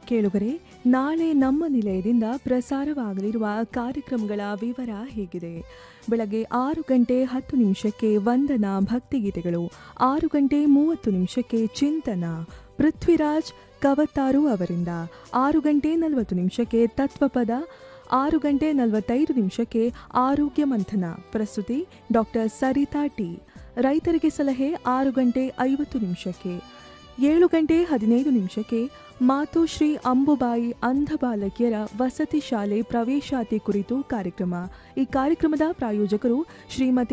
ಕೇಳುಗರೆ ನಾಳೆ ನಮ್ಮ ನಿಲಯದಿಂದ ಪ್ರಸಾರವಾಗಲಿರುವ ಕಾರ್ಯಕ್ರಮಗಳ ವಿವರ ಹೀಗಿದೆ ಬೆಳಗ್ಗೆ ಆರು ಗಂಟೆ ಹತ್ತು ನಿಮಿಷಕ್ಕೆ ವಂದನಾ ಭಕ್ತಿಗೀತೆಗಳು ಆರು ಗಂಟೆ ಮೂವತ್ತು ನಿಮಿಷಕ್ಕೆ ಚಿಂತನ ಪೃಥ್ವಿರಾಜ್ ಕವತ್ತಾರು ಅವರಿಂದ ಆರು ಗಂಟೆ ನಲವತ್ತು ನಿಮಿಷಕ್ಕೆ ತತ್ವಪದ ಆರು ಗಂಟೆ ನಲವತ್ತೈದು ನಿಮಿಷಕ್ಕೆ ಆರೋಗ್ಯ ಮಂಥನ ಪ್ರಸ್ತುತಿ ಡಾಕ್ಟರ್ ಸರಿತಾ ಟಿ ರೈತರಿಗೆ ಸಲಹೆ ಆರು ಗಂಟೆ ಐವತ್ತು ನಿಮಿಷಕ್ಕೆ ಏಳು ಗಂಟೆ ಹದಿನೈದು ನಿಮಿಷಕ್ಕೆ ಮಾತು ಶ್ರೀ ಅಂಬುಬಾಯಿ ಅಂಧ ಬಾಲಕಿಯರ ವಸತಿ ಶಾಲೆ ಪ್ರವೇಶಾತಿ ಕುರಿತು ಕಾರ್ಯಕ್ರಮ ಈ ಕಾರ್ಯಕ್ರಮದ ಪ್ರಾಯೋಜಕರು ಶ್ರೀಮತಿ